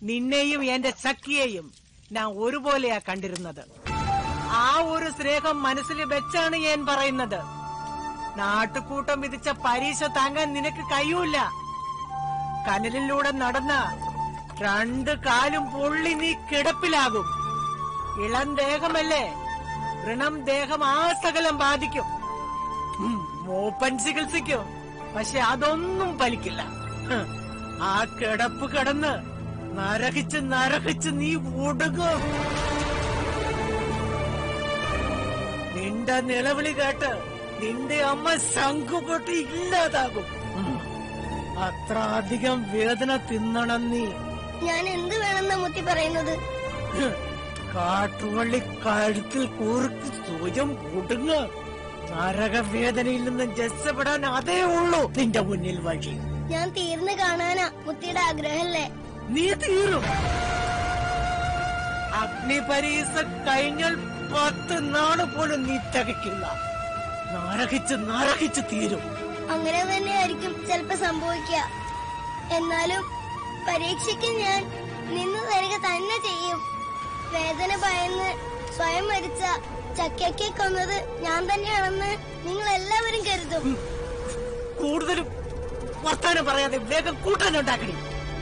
നിന്നെയും എന്റെ സഖിയെയും ഞാൻ ഒരുപോലെയാ കണ്ടിരുന്നത് ആ ഒരു സ്നേഹം മനസ്സിൽ വെച്ചാണ് ഞാൻ പറയുന്നത് നാട്ടുകൂട്ടം വിധിച്ച പരീക്ഷ താങ്ങാൻ നിനക്ക് കഴിയൂല കനലിലൂടെ നടന്ന രണ്ട് കാലും പൊള്ളി നീ കിടപ്പിലാകും ഇളം ദേഹമല്ലേ ഋണം ദേഹം ആ സകലം ബാധിക്കും ഉം, മൂപ്പൻ ചികിത്സിക്കും പക്ഷെ അതൊന്നും ഫലിക്കില്ല ഹ്, ആ കിടപ്പ് കിടന്ന് നരകിച്ച് നരകിച്ച് നീ ഒടുങ്ങും നിന്റെ നിലവിളി കേട്ട് നിന്റെ അമ്മ ശംഖുപൊട്ടി ഇല്ലാതാകും ഉം. അത്ര അധികം വേദന തിന്നണം നീ ഞാൻ എന്ത് വേണമെന്ന മുത്തി പറയുന്നത് ഹ്, കാട്ടുവള്ളി കഴുത്തിൽ കൂറുക്കി സ്വയം കുടുങ്ങ നരകവേദനയിൽ നിന്ന് രക്ഷപ്പെടാൻ അതേ ഉള്ളൂ നിന്റെ മുന്നിൽ വഴി ഞാൻ തീർന്ന് കാണാനാ മുത്തിയുടെ ആഗ്രഹല്ലേ നീ തീരും അഗ്നിപരീക്ഷ കഴിഞ്ഞാൽ പത്ത് നാട് പോലും നീ തികക്കില്ല നരകിച്ച് നരകിച്ച് തീരും അങ്ങനെ തന്നെയായിരിക്കും ചിലപ്പോ സംഭവിക്കുക എന്നാലും പരീക്ഷയ്ക്ക് ഞാൻ നിന്ന് തരിക തന്നെ ചെയ്യും വേദന ഭയന്ന് സ്വയം മരിച്ച ചക്കയ്ക്ക് കൊന്നത് ഞാൻ തന്നെയാണെന്ന് നിങ്ങൾ എല്ലാവരും കരുതും കൂടുതലും വർത്താനം പറയാതെ വേഗം കൂട്ടാനുണ്ടാക്കണി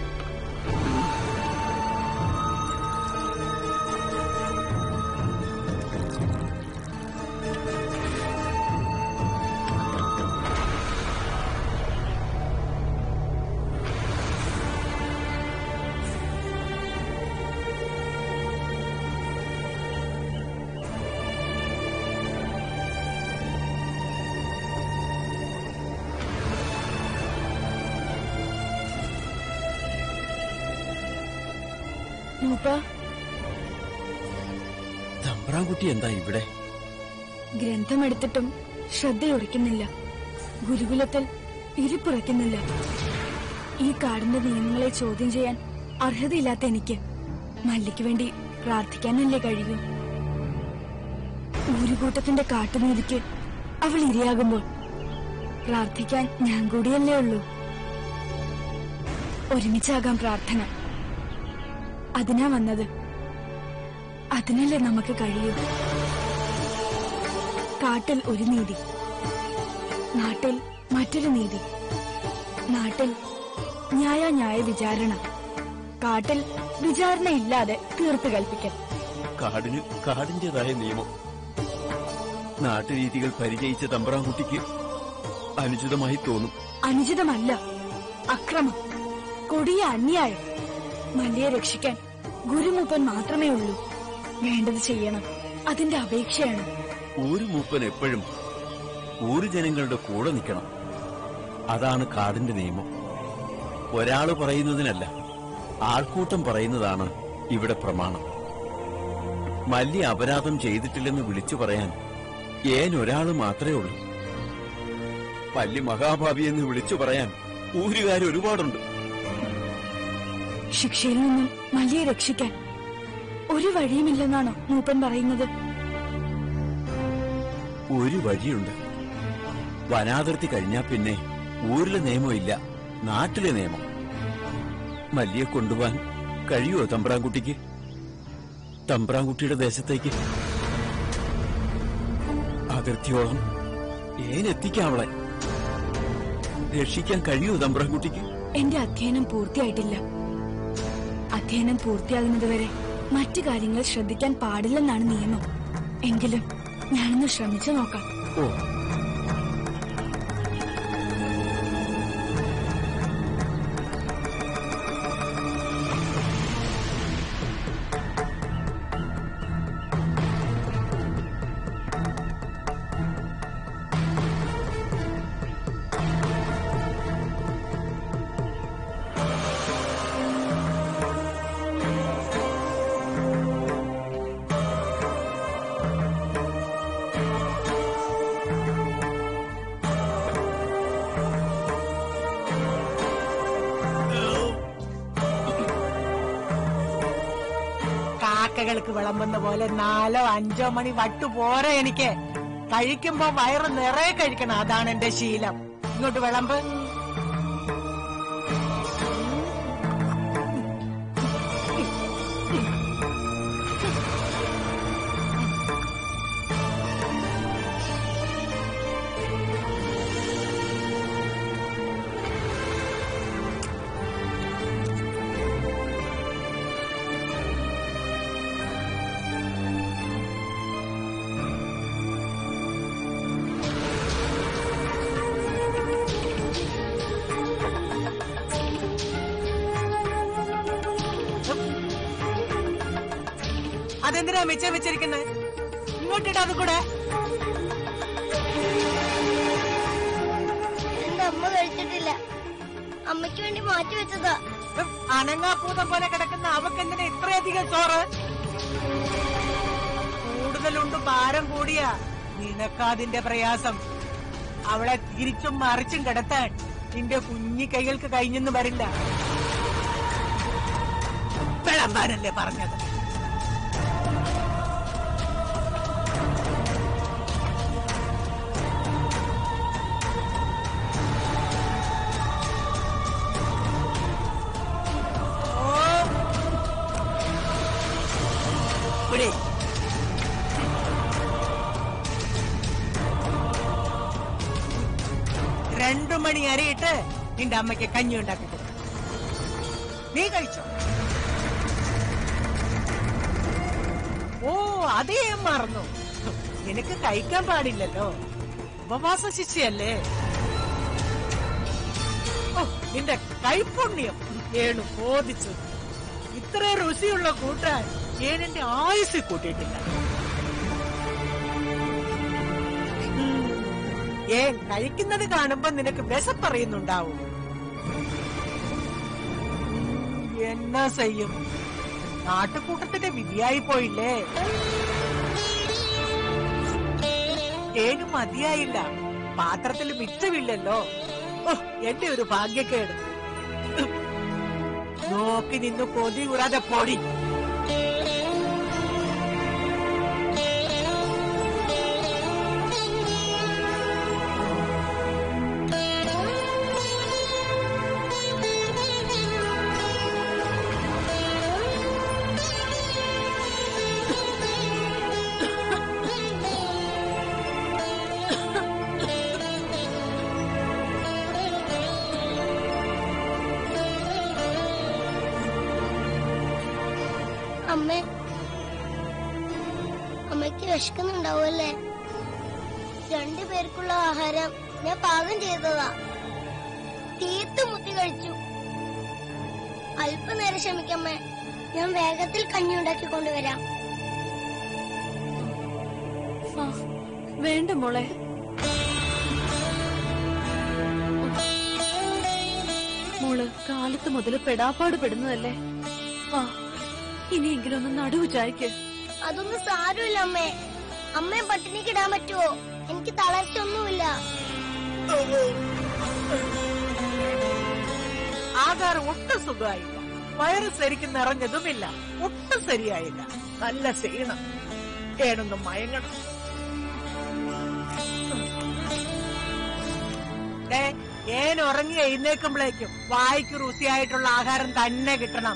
മൂപ്പ തമ്പ്രാൻകുട്ടി എന്താ ഇവിടെ ഗ്രന്ഥമെടുത്തിട്ടും ശ്രദ്ധയൊടിക്കുന്നില്ല ഗുരുകുലത്തിൽ ഇരിപ്പുറയ്ക്കുന്നില്ല ഈ കാടിന്റെ നിയമങ്ങളെ ചോദ്യം ചെയ്യാൻ അർഹതയില്ലാത്ത എനിക്ക് മല്ലിക്ക് വേണ്ടി പ്രാർത്ഥിക്കാനല്ലേ കഴിയൂ ഊരുകൂട്ടത്തിന്റെ കാട്ടുനീതിക്ക് അവൾ ഇരയാകുമ്പോൾ പ്രാർത്ഥിക്കാൻ ഞാൻ കൂടിയല്ലേ ഉള്ളൂ ഒരുമിച്ചാകാം പ്രാർത്ഥന അതിനാ വന്നത് അതിനല്ലേ നമുക്ക് കഴിയൂ കാട്ടിൽ ഒരു നീതി നാട്ടിൽ മറ്റൊരു നീതി നാട്ടിൽ ന്യായ ന്യായ വിചാരണ കാട്ടിൽ വിചാരണ ഇല്ലാതെ തീർപ്പ് കൽപ്പിക്കൽ കാടിന് കാടിന്റേതായ നിയമം നാട്ടുരീതികൾ പരിചയിച്ച തമ്പ്രാൻകുട്ടിക്ക് അനുചിതമായി തോന്നും അനുചിതമല്ല അക്രമം കൊടിയ അന്യായം മല്ലിയെ രക്ഷിക്കാൻ ഗുരുമൂപ്പൻ മാത്രമേ ഉള്ളൂ വേണ്ടത് ചെയ്യണം അതിന്റെ അപേക്ഷയാണ് ഊരു മൂപ്പൻ എപ്പോഴും ഊരു ജനങ്ങളുടെ കൂടെ നിൽക്കണം അതാണ് കാടിന്റെ നിയമം ഒരാള് പറയുന്നതിനല്ല ആൾക്കൂട്ടം പറയുന്നതാണ് ഇവിടെ പ്രമാണം മല്ലി അപരാധം ചെയ്തിട്ടില്ലെന്ന് വിളിച്ചു പറയാൻ ഏൻ ഒരാള് മാത്രമേ ഉള്ളൂ മല്ലി മഹാഭാവി എന്ന് വിളിച്ചു പറയാൻ ഊരുകാർ ഒരുപാടുണ്ട് ശിക്ഷയിൽ നിന്നും മല്ലിയെ രക്ഷിക്കാൻ ഒരു വഴിയുമില്ലെന്നാണോ മൂപ്പൻ പറയുന്നത് ഒരു വഴിയുണ്ട് വനാതിർത്തി കഴിഞ്ഞാ പിന്നെ ഊരിലെ നിയമമില്ല നാട്ടിലെ നിയമം മല്ലിയെ കൊണ്ടുപോവാൻ കഴിയുമോ തമ്പ്രാൻകുട്ടിക്ക് തമ്പ്രാൻകുട്ടിയുടെ ദേശത്തേക്ക് അതിർത്തിയോളം ഏനെത്തിക്കാം അവളെ രക്ഷിക്കാൻ കഴിയുമോ തമ്പ്രാൻകുട്ടിക്ക് എന്റെ അധ്യയനം പൂർത്തിയായിട്ടില്ല അധ്യയനം പൂർത്തിയാകുന്നതുവരെ മറ്റു കാര്യങ്ങൾ ശ്രദ്ധിക്കാൻ പാടില്ലെന്നാണ് നിയമം എങ്കിലും ഞാനൊന്ന് ശ്രമിച്ചു നോക്കാം ഓ കാക്കകൾക്ക് വിളമ്പുന്ന പോലെ നാലോ അഞ്ചോ മണി വട്ടു പോരെ എനിക്ക് കഴിക്കുമ്പോ വയറ് നിറയെ കഴിക്കണം അതാണ് എന്റെ ശീലം ഇങ്ങോട്ട് വിളമ്പ് അതെന്തിനാ മിച്ചം വെച്ചിരിക്കുന്നത് ഇങ്ങോട്ടിട്ട് അത് കൂടെ എന്റെ അമ്മ കഴിച്ചിട്ടില്ല അമ്മയ്ക്ക് വേണ്ടി മാറ്റി വെച്ചതാ ഉം, അനങ്ങാപ്പൂതം പോലെ കിടക്കുന്ന അവക്കെന്തിനാ ഇത്രയധികം ചോറ് കൂടുതലുണ്ട് ഭാരം കൂടിയാ നിനക്കതിന്റെ പ്രയാസം അവളെ തിരിച്ചും മറിച്ചും കിടത്താൻ നിന്റെ കുഞ്ഞി കൈകൾക്ക് കഴിഞ്ഞെന്ന് വരില്ല വിളമ്പാനല്ലേ പറഞ്ഞത് ഓ പിടി രണ്ടു മണി അരിയിട്ട് നിന്റെ അമ്മയ്ക്ക് കഞ്ഞി ഉണ്ടാക്കി കൊടുക്കും നീ കഴിച്ചോ ഓ അതേ ഞാൻ മറന്നു നിനക്ക് കഴിക്കാൻ പാടില്ലല്ലോ ഉപവാസ ശിക്ഷയല്ലേ ഓ നിന്റെ കൈപുണ്യം ഏണു ബോധിച്ചു ഇത്ര രുചിയുള്ള കൂട്ടാൻ ഞാൻ എന്റെ ആയുസ് കൂട്ടിയിട്ടില്ല ഉം. ഏൻ കഴിക്കുന്നത് കാണുമ്പോ നിനക്ക് വിശപ്പറിയുന്നുണ്ടാവും ഉം, എന്നാ ചെയ്യും നാട്ടുകൂട്ടത്തിന്റെ വിധിയായി പോയില്ലേ ഏനും മതിയായില്ല പാത്രത്തിൽ മിച്ചമില്ലല്ലോ ഓ എന്റെ ഒരു ഭാഗ്യക്കേട് നോക്കി നിന്ന് കൊതി കൂടാതെ പൊടി അമ്മേ അമ്മയ്ക്ക് വിശക്കുന്നുണ്ടാവുമല്ലേ രണ്ടു പേർക്കുള്ള ആഹാരം ഞാൻ പാകം ചെയ്തതാ തീർത്ത് മുത്തി കഴിച്ചു അല്പനേരം ക്ഷമിക്കമ്മേ ഞാൻ വേഗത്തിൽ കഞ്ഞി ഉണ്ടാക്കി കൊണ്ടുവരാം ആ, വേണ്ട മോളെ മോള് കാലത്ത് മുതൽ പെടാപ്പാട് പെടുന്നതല്ലേ വാ ഇനിയെങ്കിലും ഒന്ന് നടുവ് ചായ്ക്ക് അതൊന്നും സാരമില്ല അമ്മേ അമ്മയെ പട്ടിണിക്ക് ഇടാൻ പറ്റുമോ എനിക്ക് തളർച്ച ഒന്നുമില്ല ആധാരം ഒട്ടും സുഖമായില്ല വയറ് ശരിക്കും നിറഞ്ഞതുമില്ല ഒട്ടും ശരിയായില്ല നല്ല ക്ഷീണം ഏണൊന്നും മയങ്ങണം ദേ, ഏൻ ഉറങ്ങി എഴുന്നേക്കുമ്പോഴേക്കും വായിക്ക് രുചിയായിട്ടുള്ള ആഹാരം തന്നെ കിട്ടണം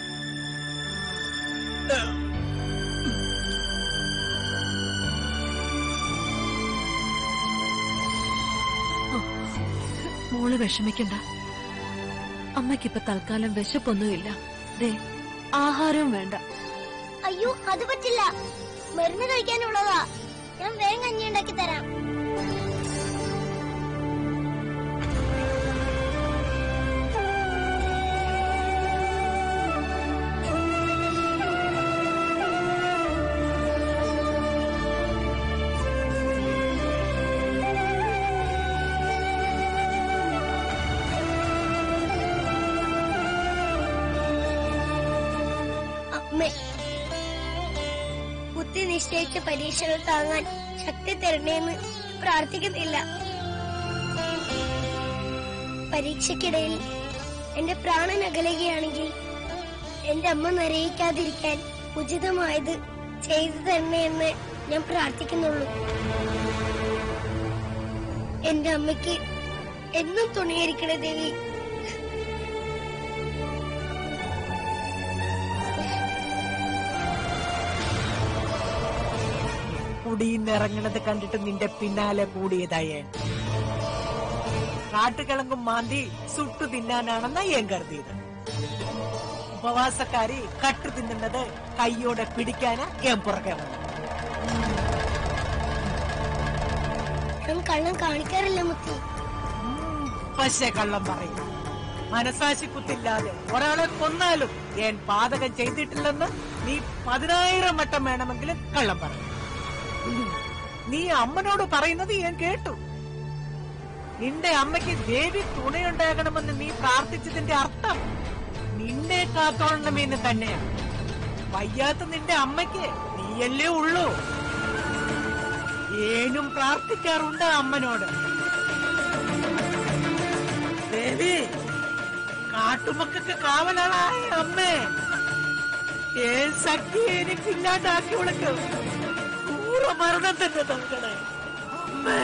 മോള് വിഷമിക്കണ്ട അമ്മയ്ക്കിപ്പൊ തൽക്കാലം വിശപ്പൊന്നുമില്ല ദേ ആഹാരവും വേണ്ട അയ്യോ അത് പറ്റില്ല മരുന്ന് കഴിക്കാനുള്ളതാ ഞാൻ വേഗം കഞ്ഞി ഉണ്ടാക്കി തരാം അമ്മേ ബുദ്ധി നിശ്ചയിച്ച പരീക്ഷകൾ താങ്ങാൻ ശക്തി തരണേന്ന് പ്രാർത്ഥിക്കുന്നില്ല പരീക്ഷയ്ക്കിടയിൽ എന്റെ പ്രാണൻ അകലുകയാണെങ്കിൽ എന്റെ അമ്മ നിറയിക്കാതിരിക്കാൻ ഉചിതമായത് ചെയ്തു തരണേ എന്ന് ഞാൻ പ്രാർത്ഥിക്കുന്നുള്ളൂ എന്റെ അമ്മയ്ക്ക് എന്നും തുണിയായിരിക്കണേ ദേവി കുടിയിന്നിറങ്ങണത് കണ്ടിട്ട് നിന്റെ പിന്നാലെ കൂടിയതായേ കാട്ടുകിളങ്കും മാന്തി സുട്ടു തിന്നാനാണെന്നാ ഞാൻ കരുതിയത് ഉപവാസക്കാരി കട്ടു തിന്നുന്നത് കൈയോടെ പിടിക്കാനാ ഞാൻ പുറകെ വന്നത് ഞാൻ കള്ളം കാണിക്കാറില്ല മുത്തി ഉം, പക്ഷേ കള്ളം പറയും മനസാശി കുത്തില്ലാതെ ഒരാളെ കൊന്നാലും ഞാൻ പാതകം ചെയ്തിട്ടില്ലെന്ന് നീ പതിനായിരം വട്ടം വേണമെങ്കിലും കള്ളം പറ നീ അമ്മനോട് പറയുന്നത് ഞാൻ കേട്ടു നിന്റെ അമ്മയ്ക്ക് ദേവി തുണയുണ്ടാകണമെന്ന് നീ പ്രാർത്ഥിച്ചതിന്റെ അർത്ഥം നിന്നെ കാത്തോളണമെന്ന് തന്നെയാണ് വയ്യാത്ത നിന്റെ അമ്മയ്ക്ക് നീയല്ലേ ഉള്ളൂ ഏനും പ്രാർത്ഥിക്കാറുണ്ട് അമ്മനോട് ദേവി കാട്ടുമക്കൾക്ക് കാവലാളായ അമ്മേ ഏ ശക്തി എനിക്ക് ഇല്ലാണ്ടാക്കി വിളിക്കും ക്രൂര മരണം തന്നെ നൽകണേ അമ്മേ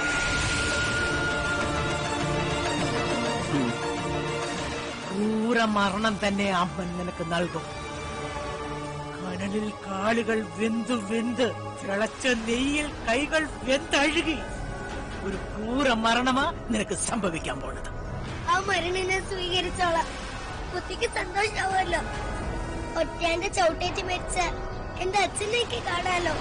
ക്രൂര മരണം തന്നെ അമ്മൻ നിനക്ക് നൽകും കനലിൽ കാലുകൾ വെന്തു വെന്ത് തിളച്ച നെയ്യിൽ കൈകൾ വെന്തഴുകി ഒരു ക്രൂര മരണമാ നിനക്ക് സംഭവിക്കാൻ പോണത് ആ മരുന്നിനെ സ്വീകരിച്ചോളാം കുട്ടിക്ക് സന്തോഷാവുമല്ലോ ഒറ്റയാന്റെ ചവിട്ടേറ്റ് മരിച്ച എന്റെ അച്ഛനെയൊക്കെ കാണാലോ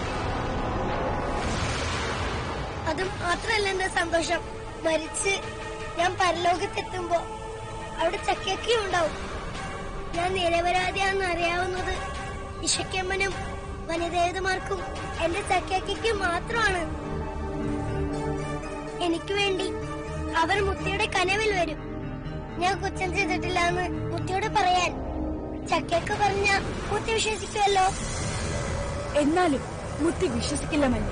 അതും മാത്രല്ല എന്റെ സന്തോഷം മരിച്ച് ഞാൻ പരലോകത്തെത്തുമ്പോ അവിടെ ചക്കയൊക്കെ ഉണ്ടാവും ഞാൻ നിരപരാധിയാണെന്ന് അറിയാവുന്നത് ഇഷയ്ക്കമ്മനും വനിതേതമാർക്കും എന്റെ ചക്കയ്ക്കും മാത്രമാണ് എനിക്ക് വേണ്ടി അവർ മുത്തിയുടെ കനവിൽ വരും ഞാൻ കുറ്റം ചെയ്തിട്ടില്ല എന്ന് മുത്തിയോട് പറയാൻ ചക്കയൊക്കെ പറഞ്ഞ മുത്തി വിശ്വസിക്കുമല്ലോ എന്നാലും മുത്തി വിശ്വസിക്കില്ല മല്ലി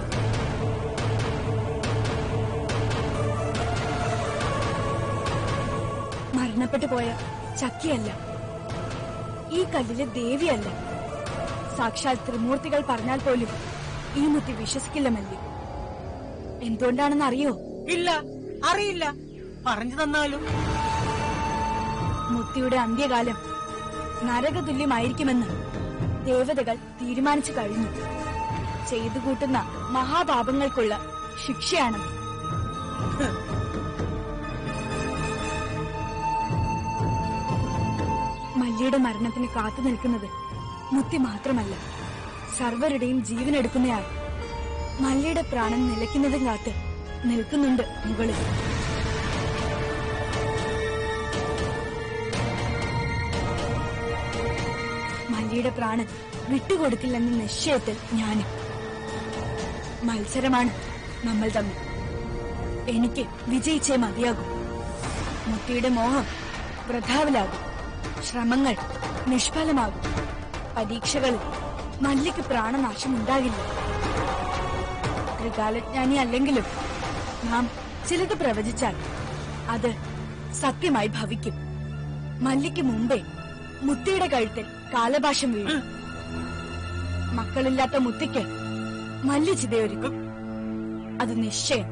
മരണപ്പെട്ടു പോയ ചക്കിയല്ല ഈ കല്ലിലെ ദേവിയല്ല സാക്ഷാൽ ത്രിമൂർത്തികൾ പറഞ്ഞാൽ പോലും ഈ മുത്തി വിശ്വസിക്കില്ല മല്ലി എന്തുകൊണ്ടാണെന്ന് അറിയോ ഇല്ല അറിയില്ല പറഞ്ഞു തന്നാലും മുത്തിയുടെ അന്ത്യകാലം നരകതുല്യമായിരിക്കുമെന്ന് ദേവതകൾ തീരുമാനിച്ചു കഴിഞ്ഞു ചെയ്തു കൂട്ടുന്ന മഹാപാപങ്ങൾക്കുള്ള ശിക്ഷയാണത് മല്ലിയുടെ മരണത്തിന് കാത്തു നിൽക്കുന്നത് മുത്തി മാത്രമല്ല സർവരുടെയും ജീവനെടുക്കുന്നയാൾ മല്ലിയുടെ പ്രാണൻ നിലയ്ക്കുന്നതും കാത്ത് നിൽക്കുന്നുണ്ട് മുകളിൽ മല്ലിയുടെ പ്രാണൻ വിട്ടുകൊടുക്കില്ലെന്ന നിശ്ചയത്തിൽ ഞാനും മത്സരമാണ് നമ്മൾ തമ്മിൽ എനിക്ക് വിജയിച്ചേ മതിയാകും മുത്തിയുടെ മോഹം വൃഥാവിലാകും ശ്രമങ്ങൾ നിഷ്ഫലമാകും പരീക്ഷകളിൽ മല്ലിക്ക് പ്രാണനാശം ഉണ്ടാകില്ല ത്രികാലജ്ഞാനി അല്ലെങ്കിലും നാം ചിലത് പ്രവചിച്ചാൽ അത് സത്യമായി ഭവിക്കും മല്ലിക്ക് മുമ്പേ മുത്തിയുടെ കഴുത്തിൽ കാലഭാഷം വീഴും മക്കളില്ലാത്ത മുത്തിക്ക് മല്ലി ചിതയൊരുക്കും അത് നിശ്ചയം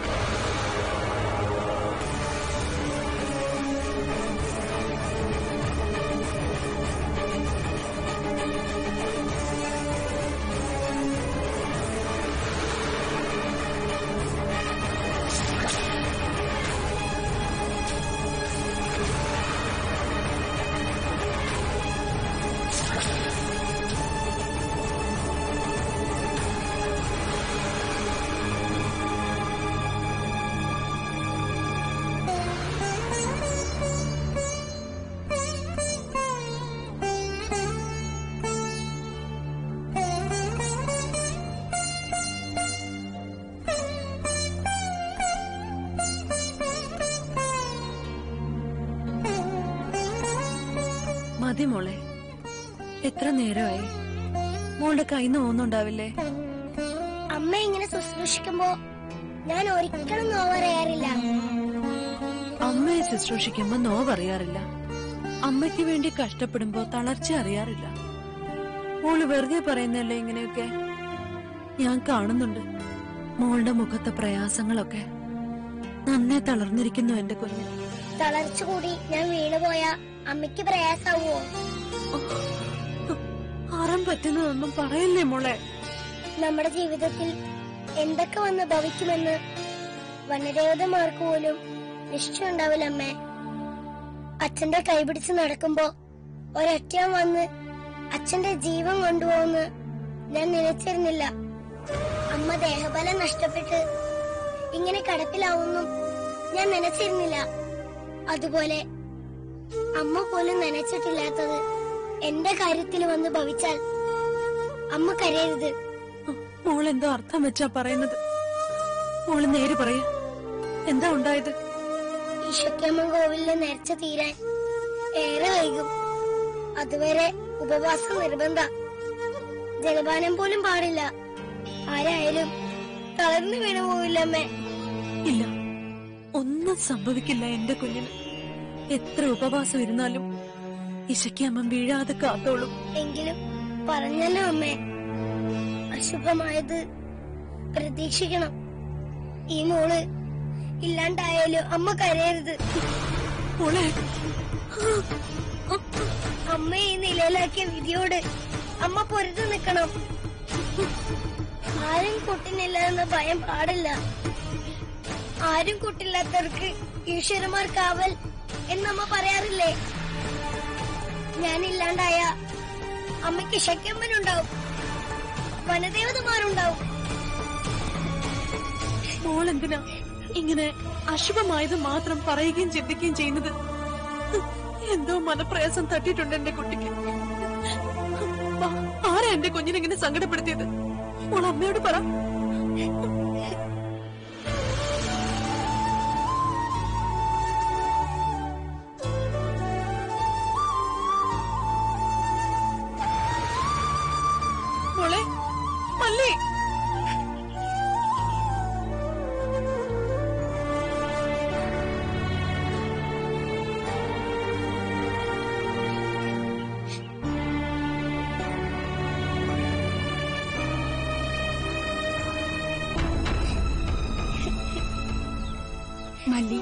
മതി മോളെ എത്ര നേരമായി മോളുടെ കൈ നോവുന്നുണ്ടാവില്ലേ അമ്മ ഇങ്ങനെ ശുശ്രൂഷിക്കുമ്പോ ഞാൻ ഒരിക്കലും നോവറിയാറില്ല അമ്മയെ ശുശ്രൂഷിക്കുമ്പോ നോവറിയാറില്ല അമ്മയ്ക്ക് വേണ്ടി കഷ്ടപ്പെടുമ്പോ തളർച്ച അറിയാറില്ല മോള് വെറുതെ പറയുന്നല്ലേ ഇങ്ങനെയൊക്കെ ഞാൻ കാണുന്നുണ്ട് മോളുടെ മുഖത്തെ പ്രയാസങ്ങളൊക്കെ നന്നെ തളർന്നിരിക്കുന്നു എന്റെ കുഞ്ഞ് തളർച്ച കൂടി ഞാൻ വീണുപോയ അമ്മയ്ക്ക് പ്രയാസാവോ ആറാൻ പറ്റുന്നതൊന്നും പറയല്ലേ മോളെ നമ്മുടെ ജീവിതത്തിൽ എന്തൊക്കെ വന്ന് ഭവിക്കുമെന്ന് വനദേവതമാർക്ക് പോലും നിശ്ചയം ഉണ്ടാവില്ല അമ്മേ അച്ഛന്റെ കൈപിടിച്ച് നടക്കുമ്പോ ഒരൊറ്റം വന്ന് അച്ഛന്റെ ജീവൻ കൊണ്ടുപോകുന്ന് ഞാൻ നനച്ചിരുന്നില്ല അമ്മ ദേഹബലം നഷ്ടപ്പെട്ട് ഇങ്ങനെ കടപ്പിലാവുന്നും ഞാൻ നനച്ചിരുന്നില്ല അതുപോലെ അമ്മ പോലും നനച്ചിട്ടില്ലാത്തത് എന്റെ കാര്യത്തിൽ വന്ന് ഭവിച്ചാൽ അമ്മ കരയരുത് മോൾ എന്തോ അർത്ഥം വെച്ചാ പറയുന്നത് മോള് നേര് പറയ എന്താ ഉണ്ടായത് ഈശോക്കമ്മ കോവിലിലെ നേർച്ച തീരാൻ ഏറെ വൈകും അതുവരെ ഉപവാസം നിർബന്ധ ജലപാനം പോലും പാടില്ല ആരായാലും തളർന്നു വീണു പോവില്ലമ്മേ ഇല്ല ഒന്നും സംഭവിക്കില്ല എന്റെ കുഞ്ഞിന് എത്ര ഉപവാസം ഇരുന്നാലും ഇശയ്ക്ക് അമ്മ വീഴാതെ കാത്തോളും എങ്കിലും പറഞ്ഞല്ലോ അമ്മേ അശുഭമായത് പ്രതീക്ഷിക്കണം ഈ മോള് ഇല്ലാണ്ടായാലും അമ്മ കരയരുത് മോളെ അമ്മ ഈ നിലയിലാക്കിയ വിധിയോട് അമ്മ പൊരുതു നിൽക്കണം ആരും കൂട്ടിനില്ല എന്ന ഭയം പാടില്ല ആരും കൂട്ടില്ലാത്തവർക്ക് ഈശ്വരന്മാർ കാവൽ എന്നമ്മ പറയാറില്ലേ ഞാനില്ലാണ്ടായ അമ്മയ്ക്ക് ശക്യമ്മനുണ്ടാവും വനദേവതമാരുണ്ടാവും മോൾ എന്തിനാ ഇങ്ങനെ അശുഭമായത് മാത്രം പറയുകയും ചിന്തിക്കുകയും ചെയ്യുന്നത് എന്തോ മനപ്രയാസം തട്ടിയിട്ടുണ്ട് എന്റെ കുട്ടിക്ക് ആ, ആരാ എന്റെ കുഞ്ഞിനെ ഇങ്ങനെ സങ്കടപ്പെടുത്തിയത് മോൾ അമ്മയോട് പറ മോളെ മല്ലി മല്ലി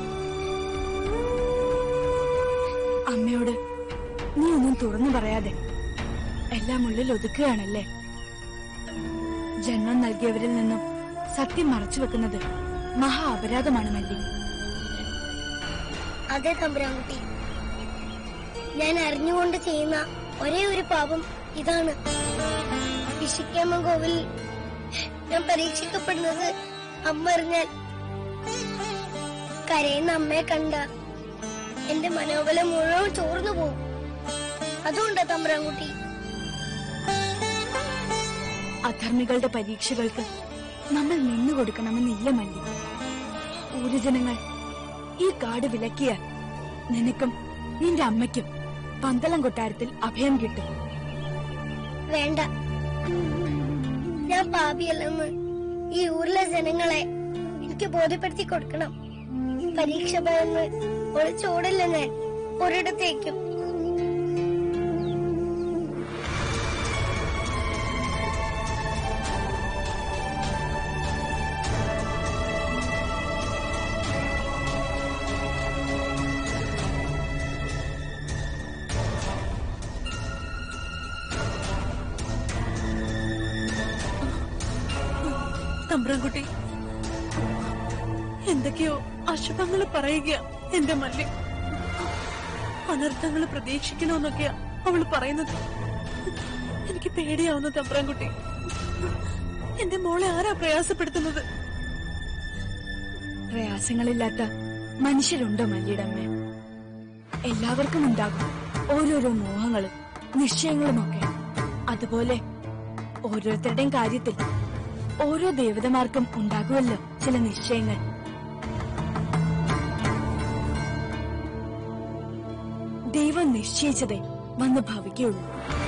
അമ്മയോട് നീ ഒന്നും തുറന്നു പറയാതെ എല്ലാം ഉള്ളിൽ ഒതുക്കുകയാണല്ലേ ജന്മം നൽകിയവരിൽ നിന്നും സത്യം മറച്ചു വെക്കുന്നത് മഹാ അപരാധമാണ് മല്ലി അതെ തമ്പുരാൻകുട്ടി ഞാൻ അറിഞ്ഞുകൊണ്ട് ചെയ്യുന്ന ഒരേ ഒരു പാപം ഇതാണ് വിശിക്കാമ്മ കോവിൽ ഞാൻ പരീക്ഷിക്കപ്പെടുന്നത് അമ്മ അറിഞ്ഞാൽ കരയുന്ന അമ്മയെ കണ്ട എന്റെ മനോബലം മുഴുവൻ ചോർന്നു പോകും അതുകൊണ്ടാ തമ്പുരാൻകുട്ടി അധർമ്മികളുടെ പരീക്ഷകൾക്ക് നമ്മൾ നിന്നു കൊടുക്കണമെന്നില്ല മല്ലി ഊരുജനങ്ങൾ ഈ കാട് വിലക്കിയാൽ നിനക്കും നിന്റെ അമ്മയ്ക്കും പന്തളം കൊട്ടാരത്തിൽ അഭയം കിട്ടും വേണ്ട ഞാൻ പാപിയല്ലെന്ന് ഈ ഊരിലെ ജനങ്ങളെ എനിക്ക് ബോധ്യപ്പെടുത്തി കൊടുക്കണം പരീക്ഷ ഭയന്ന് ഒളിച്ചോടില്ല ഞാൻ ഒരിടത്തേക്കും തമ്പ്രാൻകുട്ടി എന്തൊക്കെയോ അശുഭങ്ങൾ പറയുക എന്റെ മല്ലി അനർത്ഥങ്ങൾ പ്രതീക്ഷിക്കണമെന്നൊക്കെയാ അവള് പറയുന്നത് എനിക്ക് പേടിയാവുന്നു തമ്പ്രാൻകുട്ടി എന്റെ മോളെ ആരാ പ്രയാസപ്പെടുത്തുന്നത് പ്രയാസങ്ങളില്ലാത്ത മനുഷ്യരുണ്ടോ മല്ലിയുടെ അമ്മ എല്ലാവർക്കും ഉണ്ടാകും ഓരോരോ മോഹങ്ങളും നിശ്ചയങ്ങളും ഒക്കെ അതുപോലെ ഓരോരുത്തരുടെയും കാര്യത്തിൽ ഓരോ ദേവതമാർക്കും ഉണ്ടാകുമല്ലോ ചില നിശ്ചയങ്ങൾ ദൈവം നിശ്ചയിച്ചതേ വന്ന് ഭവിക്കുള്ളൂ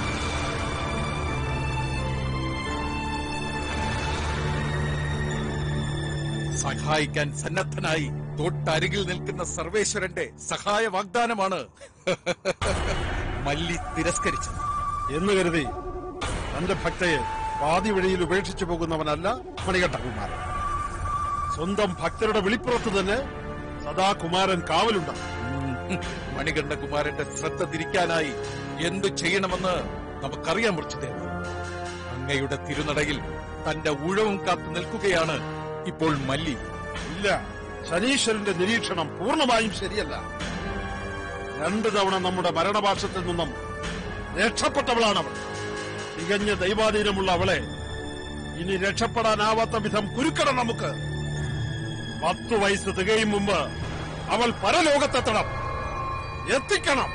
സഹായിക്കാൻ സന്നദ്ധനായി തൊട്ടരികിൽ നിൽക്കുന്ന സർവേശ്വരന്റെ സഹായ വാഗ്ദാനമാണ് മല്ലി തിരസ്കരിച്ചത് എന്ന് കരുതി തന്റെ ഭക്തയെ പാതി വഴിയിൽ ഉപേക്ഷിച്ചു പോകുന്നവനല്ല മണികണ്ഠകുമാരൻ സ്വന്തം ഭക്തരുടെ വിളിപ്പുറത്ത് തന്നെ സദാ കുമാരൻ കാവലുണ്ടാവും മണികണ്ഠകുമാരന്റെ ശ്രദ്ധ തിരിക്കാനായി എന്തു ചെയ്യണമെന്ന് നമുക്കറിയാൻ മുറിച്ചതേ അങ്ങയുടെ തിരുനടയിൽ തന്റെ ഉഴവും കാത്തു നിൽക്കുകയാണ് ഇപ്പോൾ മല്ലി ഇല്ല ശനീശ്വരന്റെ നിരീക്ഷണം പൂർണ്ണമായും ശരിയല്ല രണ്ടു തവണ നമ്മുടെ മരണപാശത്തിൽ നിന്നും രക്ഷപ്പെട്ടവളാണവൾ തികഞ്ഞ ദൈവാധീനമുള്ള അവളെ ഇനി രക്ഷപ്പെടാനാവാത്ത വിധം കുരുക്കണം നമുക്ക് പത്തു വയസ്സ് തികയും മുമ്പ് അവൾ പരലോകത്തെത്തണം എത്തിക്കണം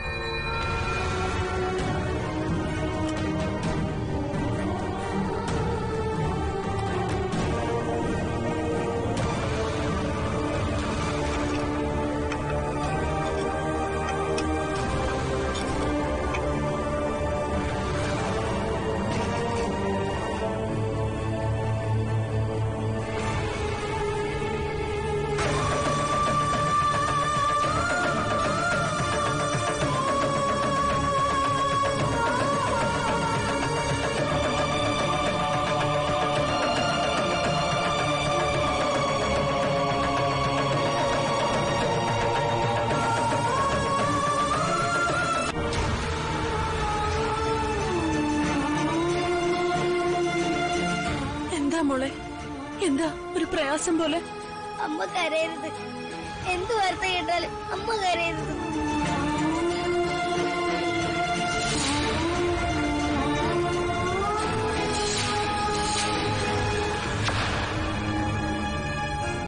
എന്താ മോളെ എന്താ ഒരു പ്രയാസം പോലെ അമ്മ കരയരുത് എന്ത് വാർത്ത കേട്ടാലും അമ്മ കരയരുത്